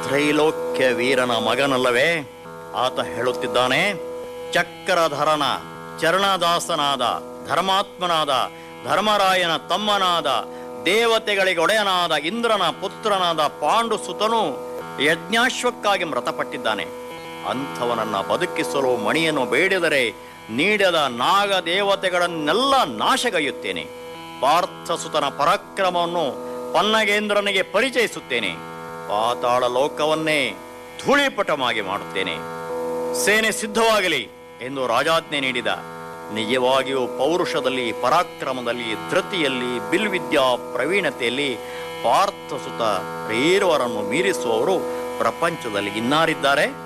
ತ್ರೈಲೋಕ್ಯ ವೀರನ ಮಗನಲ್ಲವೇ ಆತ ಹೇಳುತ್ತಿದ್ದಾನೆ ಚಕ್ರಧರನ ಚರಣದಾಸನಾದ ಧರ್ಮಾತ್ಮನಾದ ಧರ್ಮರಾಯನ ತಮ್ಮನಾದ ದೇವತೆಗಳಿಗೊಡೆಯನಾದ ಇಂದ್ರನ ಪುತ್ರನಾದ ಪಾಂಡು ಸುತನು ಯಜ್ಞಾಶ್ವಕ್ಕಾಗಿ ಮೃತಪಟ್ಟಿದ್ದಾನೆ ಅಂಥವನನ್ನ ಬದುಕಿಸಲು ಮಣಿಯನ್ನು ಬೇಡಿದರೆ ನೀಡದ ನಾಗ ದೇವತೆಗಳನ್ನೆಲ್ಲ ನಾಶಗೈಯುತ್ತೇನೆ ಪಾರ್ಥಸುತನ ಪರಾಕ್ರಮವನ್ನು ಪನ್ನಗೇಂದ್ರನಿಗೆ ಪರಿಚಯಿಸುತ್ತೇನೆ ಪಾತಾಳ ಲೋಕವನ್ನೇ ಧೂಳಿಪಟಮಾಗಿ ಮಾಡುತ್ತೇನೆ ಸೇನೆ ಸಿದ್ಧವಾಗಲಿ ಎಂದು ರಾಜಾಜ್ಞೆ ನೀಡಿದ ನಿಜವಾಗಿಯೂ ಪೌರುಷದಲ್ಲಿ ಪರಾಕ್ರಮದಲ್ಲಿ ಧೃತಿಯಲ್ಲಿ ಬಿಲ್ವಿದ್ಯಾ ಪ್ರವೀಣತೆಯಲ್ಲಿ ಪಾರ್ಥಸುತ ಪ್ರೇರವರನ್ನು ಮೀರಿಸುವವರು ಪ್ರಪಂಚದಲ್ಲಿ ಇನ್ನಾರಿದ್ದಾರೆ